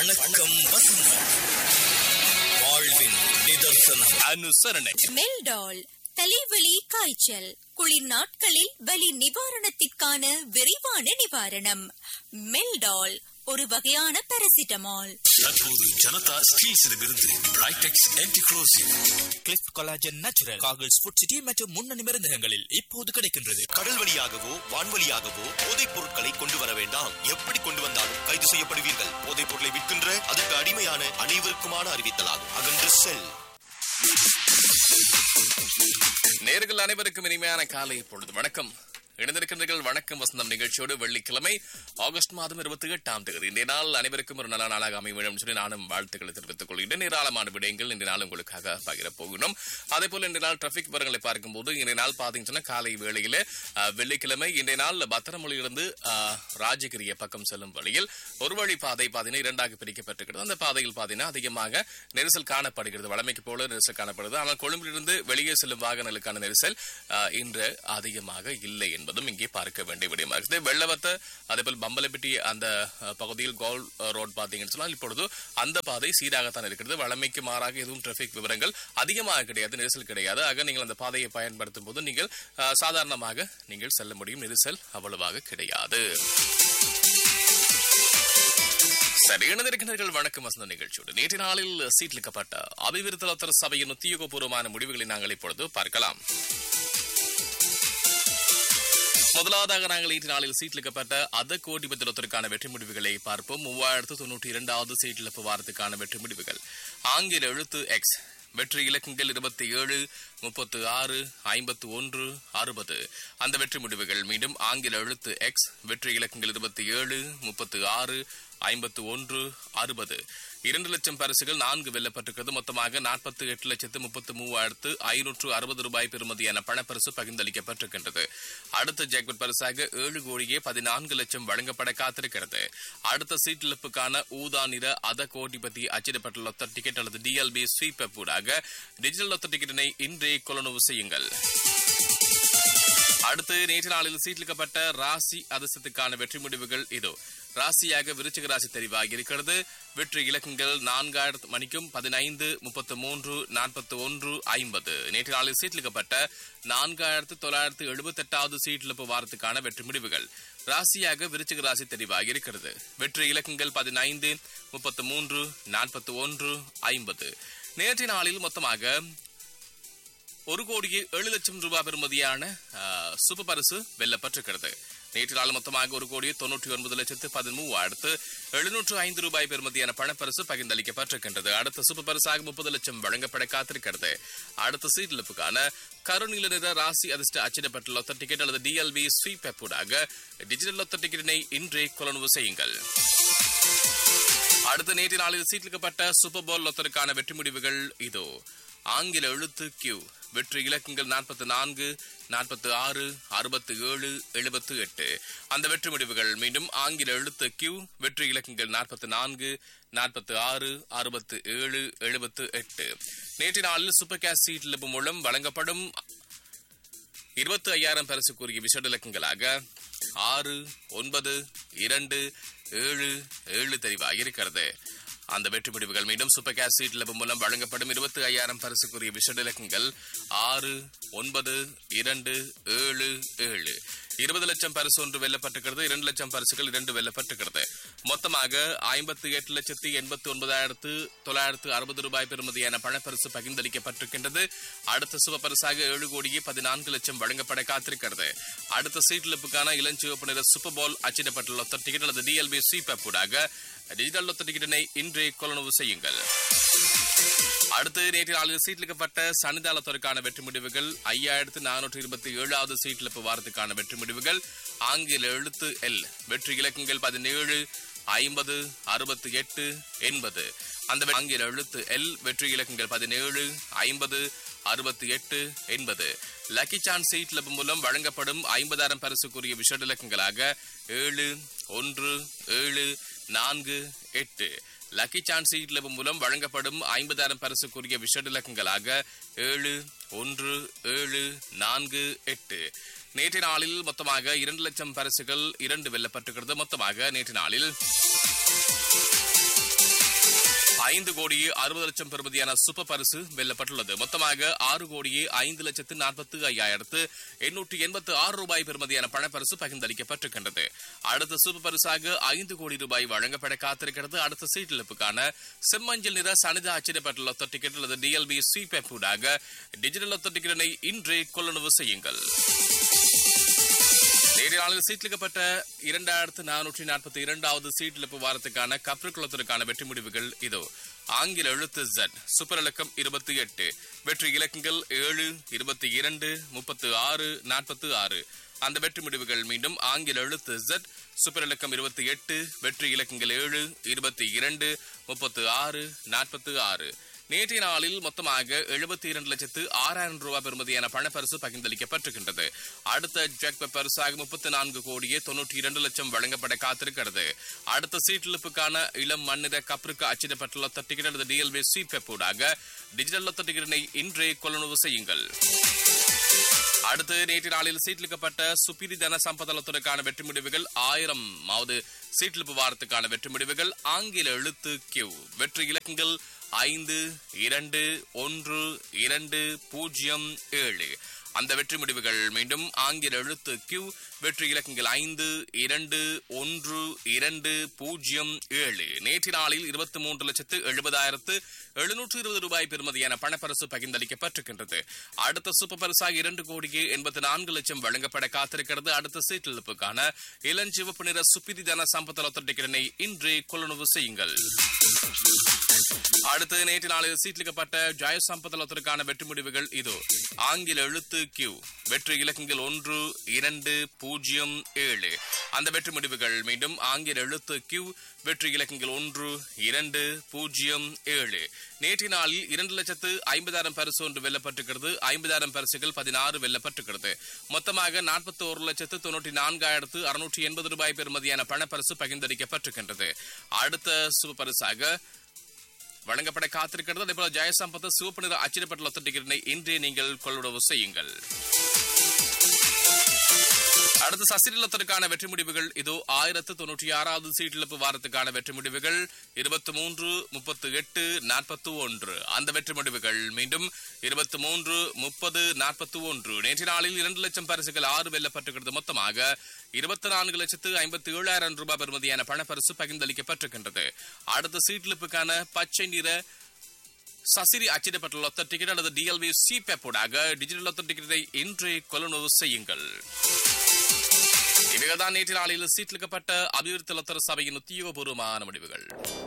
வணக்கம் வசந்தம் வாழ்வின் நிதர்சனம் அனுசரணை மெல்டால் தலைவலி காய்ச்சல் குளிர் நாட்களில் வலி நிவாரணத்திற்கான விரைவான நிவாரணம் மெல்டால் ஒரு வகையான பாராசிட்டமால் தற்போது ஜனதா ஸ்டீல்ஸிடமிருந்து பிரைடெக்ஸ் ஆன்டிக்ரோசிவ் கிளிஃப்ட் கொலாஜன் நேச்சுரல் காகிள்ஸ் ஃபுட் சிட்டி மற்றும் முன்னணி மருந்தகங்களில் இப்போது கிடைக்கின்றது கடல் வழியாகவோ வான்வழியாகவோ போதைப் பொருட்களை கொண்டு வர வேண்டாம் எப்படி கொண்டு வந்தாலும் கைது செய்யப்படுவீர்கள் போதைப் பொருளை விற்கின்ற அதற்கு அடிமையான அனைவருக்குமான அறிவித்தலாகும் அகன்று செல் நேர்கள் அனைவருக்கும் இனிமையான காலை பொழுது வணக்கம் இணைந்திருக்கின்றீர்கள் வணக்கம் வசந்தம் நிகழ்ச்சியோடு வெள்ளிக்கிழமை ஆகஸ்ட் மாதம் இருபத்தி எட்டாம் தேதி இன்றைய நாள் அனைவருக்கும் ஒரு நல்ல நாளாக அமைய வேண்டும் சொல்லி நானும் வாழ்த்துக்களை தெரிவித்துக் கொள்கிறேன் ஏராளமான விடயங்கள் இன்றைய நாள் உங்களுக்காக பகிரப் போகணும் அதே போல இன்றைய நாள் டிராபிக் விவரங்களை பார்க்கும்போது இன்றைய நாள் பார்த்தீங்கன்னா காலை வேளையில அஹ், வெள்ளிக்கிழமை இன்றைய நாள் பத்திரமொழியிலிருந்து அஹ், ராஜகிரிய பக்கம் செல்லும் வழியில் ஒரு வழி பாதை பார்த்தீங்கன்னா இரண்டாக பிரிக்கப்பட்டிருக்கிறது அந்த பாதையில் பார்த்தீங்கன்னா அதிகமாக நெரிசல் காணப்படுகிறது வழமைக்கு போல நெரிசல் காணப்படுது ஆனால் கொழும்பிலிருந்து வெளியே செல்லும் வாகனங்களுக்கான நெரிசல் அஹ், இன்று அதிகமாக இல்லை என்பதும் இங்கே பார்க்க வேண்டிய விடயமாக இருக்குது வெள்ளவத்த அதேபோல் பம்பலப்பட்டி அந்த அஹ், பகுதியில் கோல் அஹ், ரோட் பார்த்தீங்கன்னு சொன்னால் இப்பொழுது அந்த பாதை சீராகத்தான் இருக்கிறது வழமைக்கு மாறாக எதுவும் டிராபிக் விவரங்கள் அதிகமாக கிடையாது நெரிசல் கிடையாது ஆக நீங்கள் அந்த பாதையை பயன்படுத்தும் போது நீங்கள் அஹ், சாதாரணமாக நீங்கள் செல்ல முடியும் நெரிசல் அவ்வளவாக கிடையாது சரி இணைந்திருக்கின்றீர்கள் வணக்கம் வசந்த நிகழ்ச்சியோடு நேற்று நாளில் சீட்லிக்கப்பட்ட அபிவிருத்தலத்தர் சபையின் உத்தியோகபூர்வமான முடிவுகளை நாங்கள் இப்பொழுது பார்க்கலாம் முதலாவதாக நாங்கள் இன்று நாளில் சீட்லிக்கப்பட்ட அத கோடி பத்திரத்திற்கான வெற்றி முடிவுகளை பார்ப்போம் மூவாயிரத்து தொண்ணூற்றி இரண்டாவது சீட்டிழப்பு வாரத்துக்கான வெற்றி முடிவுகள் ஆங்கில எழுத்து எக்ஸ் வெற்றி இலக்கங்கள் இருபத்தி ஏழு முப்பத்து ஆறு ஐம்பத்து ஒன்று அறுபது அந்த வெற்றி முடிவுகள் மீண்டும் ஆங்கில எழுத்து எக்ஸ் வெற்றி இலக்கங்கள் இருபத்தி ஏழு முப்பத்து ஆறு ஐம்பத்து ஒன்று அறுபது இரண்டு லட்சம் பரிசுகள் நான்கு வெல்லப்பட்டிருக்கிறது மொத்தமாக நாற்பத்தி எட்டு லட்சத்து முப்பத்து மூவாயிரத்து ஐநூற்று அறுபது ரூபாய் பெறுமதியான பணப்பரிசு பகிர்ந்தளிக்கப்பட்டிருக்கின்றது அடுத்த ஜாக்பட் பரிசாக ஏழு கோடியே பதினான்கு லட்சம் வழங்கப்பட காத்திருக்கிறது அடுத்த சீட்டிழப்புக்கான ஊதா நிற அத கோடிபதி அச்சிடப்பட்ட லொத்த டிக்கெட் அல்லது டிஎல்பி ஸ்வீப் ஊடாக டிஜிட்டல் லொத்த டிக்கெட்டினை இன்றே கொள்ளனவு செய்யுங்கள் அடுத்து நேற்று நாளில் சீட்லிக்கப்பட்ட ராசி அதிர்ஷ்டத்துக்கான வெற்றி முடிவுகள் இதோ ராசியாக விருச்சிக ராசி தெரிவாகி இருக்கிறது வெற்றி இலக்கங்கள் நான்காயிரத்து மணிக்கும் பதினைந்து முப்பத்து மூன்று நாற்பத்தி ஒன்று ஐம்பது நேற்று நாளில் சீட்லிக்கப்பட்ட நான்காயிரத்து தொள்ளாயிரத்து எழுபத்தி எட்டாவது சீட்டிழப்பு வாரத்துக்கான வெற்றி முடிவுகள் ராசியாக விருச்சிக ராசி தெரிவாகி இருக்கிறது வெற்றி இலக்கங்கள் பதினைந்து முப்பத்து மூன்று நாற்பத்தி ஒன்று ஐம்பது நேற்று நாளில் மொத்தமாக ஒரு கோடியே ஏழு லட்சம் ரூபாய் பெறுமதியான ஆஹ், சூப்பர் பரிசு வெல்லப்பட்டிருக்கிறது நேற்று நாள் மொத்தமாக ஒரு கோடியே தொன்னூற்றி ஒன்பது லட்சத்து பதிமூவாயிரத்து எழுநூற்று ஐந்து ரூபாய் பெறுமதியான பணப்பரிசு பகிர்ந்தளிக்கப்பட்டிருக்கின்றது அடுத்த சூப்பர் பரிசாக முப்பது லட்சம் வழங்கப்பட காத்திருக்கிறது அடுத்த சீட்லிப்புக்கான கருநீல நிற ராசி அதிர்ஷ்ட அச்சிடப்பட்ட லொத்த டிக்கெட் அல்லது டிஎல்வி ஸ்வீப் ஊடாக டிஜிட்டல் லொத்த டிக்கெட்டினை இன்றே கொள்ளனவு செய்யுங்கள் அடுத்த நேற்று நாளில் சீட்லிக்கப்பட்ட சூப்பர் போல் லொத்தருக்கான வெற்றி முடிவுகள் இதோ ஆங்கில எழுத்து கியூ வெற்றி இலக்கங்கள் நாற்பத்தி நான்கு நாற்பத்தி ஆறு அறுபத்தி ஏழு எழுபத்து எட்டு அந்த வெற்றி முடிவுகள் மீண்டும் ஆங்கில எழுத்து கியூ வெற்றி இலக்கங்கள் நாற்பத்தி நான்கு நாற்பத்தி ஆறு அறுபத்து ஏழு எழுபத்து எட்டு நேற்று நாளில் சூப்பர் கேஸ் சீட் மூலம் வழங்கப்படும் இருபத்தி ஐயாயிரம் பரிசுக்குரிய விசேட இலக்கங்களாக ஆறு ஒன்பது இரண்டு ஏழு ஏழு தெரிவாக இருக்கிறது அந்த வெற்றி முடிவுகள் மீண்டும் சூப்பர் கேஸ் சீட் லெபு மூலம் வழங்கப்படும் இருபத்தி ஐயாயிரம் பரிசுக்குரிய விசேட இலக்கங்கள் ஆறு ஒன்பது இரண்டு ஏழு ஏழு இருபது லட்சம் பரிசு ஒன்று வெல்லப்பட்டிருக்கிறது இரண்டு லட்சம் பரிசுகள் இரண்டு வெல்லப்பட்டிருக்கிறது மொத்தமாக ஐம்பத்தி எட்டு லட்சத்தி எண்பத்தி ஒன்பதாயிரத்து தொள்ளாயிரத்து அறுபது ரூபாய் பெறுமதியான பணப்பரிசு பகிர்ந்தளிக்கப்பட்டிருக்கின்றது அடுத்த சுப பரிசாக ஏழு கோடியே பதினான்கு லட்சம் வழங்கப்பட காத்திருக்கிறது அடுத்த சீட்லிப்புக்கான இளஞ்சிவப்பு நிற சூப்பர் பால் அச்சிடப்பட்ட லொத்த டிக்கெட் அல்லது டிஎல்பி ஸ்வீப் ஊடாக டிஜிட்டல் லொத்த டிக்கெட்டினை இன்றே கொள்ளனவு செய்யுங்கள் அடுத்து நேற்று நாளில் சீட்லிக்கப்பட்ட சனிதாளத்திற்கான வெற்றி முடிவுகள் ஐயாயிரத்து நானூற்று இருபத்தி ஏழாவது சீட்லிப்பு வாரத்துக்கான வெற்றி முடிவுகள் ஆங்கில எழுத்து எல் வெற்றி இலக்கங்கள் பதினேழு ஐம்பது அறுபத்தி எட்டு எண்பது அந்த வெ- ஆங்கில எழுத்து எல் வெற்றி இலக்கங்கள் பதினேழு ஐம்பது அறுபத்தி எட்டு எண்பது லக்கி சான்ஸ் சீட் லெப் மூலம் வழங்கப்படும் ஐம்பதாயிரம் பரிசுக்குரிய விஷட இலக்கங்களாக ஏழு ஒன்று ஏழு நான்கு எட்டு லக்கி சான்ஸ் சீட் லெப் மூலம் வழங்கப்படும் ஐம்பதாயிரம் பரிசுக்குரிய விஷட இலக்கங்களாக ஏழு ஒன்று ஏழு நான்கு எட்டு நேற்று நாளில் மொத்தமாக இரண்டு லட்சம் பரிசுகள் இரண்டு வெல்லப்பட்டிருக்கிறது மொத்தமாக நேற்று நாளில் ஐந்து கோடியே அறுபது லட்சம் பெறுமதியான சூப்பர் பரிசு வெல்லப்பட்டுள்ளது மொத்தமாக ஆறு கோடியே ஐந்து லட்சத்து நாற்பத்து ஐயாயிரத்து எண்ணூற்றி எண்பத்து ஆறு ரூபாய் பெறுமதியான பணப்பரிசு பகிர்ந்தளிக்கப்பட்டிருக்கின்றது அடுத்த சூப்பர் பரிசாக ஐந்து கோடி ரூபாய் வழங்கப்பட காத்திருக்கிறது அடுத்த சீட்டிழப்புக்கான செம்மஞ்சள் நிற சனித அச்சிடப்பட்ட லொத்த டிக்கெட் அல்லது டிஎல்பி ஸ்வீப் ஊடாக டிஜிட்டல் லொத்த டிக்கெட்டினை இன்றே கொள்ளளவு செய்யுங்கள் நேற்று நாளில் சீட்டிலிக்கப்பட்ட இரண்டாயிரத்து நானூற்றி நாற்பத்தி இரண்டாவது சீட்டிழப்பு வாரத்துக்கான கப்ருக்குளத்திற்கான வெற்றி முடிவுகள் இதோ ஆங்கில எழுத்து Z சூப்பர் இலக்கம் இருபத்தி எட்டு வெற்றி இலக்கங்கள் ஏழு இருபத்தி இரண்டு முப்பத்து ஆறு நாற்பத்து ஆறு அந்த வெற்றி முடிவுகள் மீண்டும் ஆங்கில எழுத்து Z சூப்பர் இலக்கம் இருபத்தி எட்டு வெற்றி இலக்கங்கள் ஏழு இருபத்தி இரண்டு முப்பத்து ஆறு நாற்பத்து ஆறு நேற்றைய நாளில் மொத்தமாக எழுபத்தி இரண்டு லட்சத்து ஆறாயிரம் ரூபாய் பெறுமதியான பணப்பரிசு பகிர்ந்தளிக்கப்பட்டிருக்கின்றது அடுத்த ஜாக் பரிசாக முப்பத்தி நான்கு கோடியே தொன்னூற்றி இரண்டு லட்சம் வழங்கப்பட காத்திருக்கிறது அடுத்த சீட்டிழப்புக்கான இளம் மண்ணிற கப்பருக்கு அச்சிடப்பட்டுள்ள லொத்த டிக்கெட் அல்லது டிஎல்பி ஸ்வீப் ஊடாக டிஜிட்டல் லொத்த டிக்கெட்டினை இன்றே கொள்ளளவு செய்யுங்கள் அடுத்து நேற்று நாளில் சீட்டிலிக்கப்பட்ட சுப்பிரி தன சம்பதளத்திற்கான வெற்றி முடிவுகள் ஆயிரம் மாவது சீட்டிலிப்பு வாரத்துக்கான வெற்றி முடிவுகள் ஆங்கில எழுத்து கியூ வெற்றி இலக்கங்கள் ஐந்து இரண்டு ஒன்று இரண்டு பூஜ்ஜியம் ஏழு அந்த வெற்றி முடிவுகள் மீண்டும் ஆங்கில எழுத்து கியூ வெற்றி இலக்கங்கள் ஐந்து இரண்டு ஒன்று இரண்டு பூஜ்ஜியம் ஏழு நேற்று நாளில் இருபத்தி மூன்று லட்சத்து எழுபதாயிரத்து எழுநூற்று இருபது ரூபாய் பெறுமதியான பணப்பரிசு பகிர்ந்தளிக்கப்பட்டிருக்கின்றது அடுத்த சூப்பர் பரிசாக இரண்டு கோடியே எண்பத்தி நான்கு லட்சம் வழங்கப்பட காத்திருக்கிறது அடுத்த சீட்டிழப்புக்கான இளஞ்சிவப்பு நிற சுப்பிதி தன சம்பத்தலத்த டிக்கெட்டினை இன்றே கொள்ளுணவு செய்யுங்கள் அடுத்து நேற்று நாளில் சீட்டிலிக்கப்பட்ட ஜெய சம்பதலத்திற்கான வெற்றி முடிவுகள் இதோ ஆங்கில எழுத்து கியூ வெற்றி இலக்கங்கள் ஒன்று இரண்டு பூஜ்ஜியம் ஏழு அந்த வெற்றி முடிவுகள் மீண்டும் ஆங்கில எழுத்து கியூ வெற்றி இலக்கங்கள் ஒன்று இரண்டு பூஜ்ஜியம் ஏழு நேற்று நாளில் இரண்டு லட்சத்து ஐம்பதாயிரம் பரிசு ஒன்று வெல்லப்பட்டிருக்கிறது ஐம்பதாயிரம் பரிசுகள் பதினாறு வெல்லப்பட்டிருக்கிறது மொத்தமாக நாற்பத்தி ஒரு லட்சத்து தொண்ணூற்றி நான்காயிரத்து அறுநூற்றி எண்பது ரூபாய் பெறுமதியான பணப்பரிசு பகிர்ந்தளிக்கப்பட்டிருக்கின்றது அடுத்த சுப பரிசாக வழங்கப்பட காத்திருக்கிறது அதே போல ஜெயசம்பத் சிவப்பு நிற அச்சிடப்பட்ட லொத்த டிக்கெட்டினை இன்றே நீங்கள் கொள்ளுடவு செய்யுங்கள் அடுத்து சசிலத்திற்கான வெற்றி முடிவுகள் இதோ ஆயிரத்து தொன்னூற்றி ஆறாவது சீட்டிழப்பு வாரத்துக்கான வெற்றி முடிவுகள் இருபத்தி மூன்று முப்பத்து எட்டு நாற்பத்தி ஒன்று அந்த வெற்றி முடிவுகள் மீண்டும் இருபத்தி மூன்று முப்பது நாற்பத்தி ஒன்று நேற்று நாளில் இரண்டு லட்சம் பரிசுகள் ஆறு வெல்லப்பட்டிருக்கிறது மொத்தமாக இருபத்தி நான்கு லட்சத்து ஐம்பத்தி ஏழாயிரம் ரூபாய் பெறுமதியான பணப்பரிசு பகிர்ந்தளிக்கப்பட்டிருக்கின்றது அடுத்த சீட்டிழப்புக்கான பச்சை நிற சசிரி அச்சிடப்பட்ட லொத்த டிக்கெட் அல்லது டிஎல்வி சி பேப்போடாக டிஜிட்டல் லொத்த டிக்கெட்டை இன்றே கொள்ளுணவு செய்யுங்கள் இவைகள்தான் நேற்று நாளில் சீட்டிலிக்கப்பட்ட அபிவிருத்தி லொத்தர சபையின் உத்தியோகபூர்வமான முடிவுகள்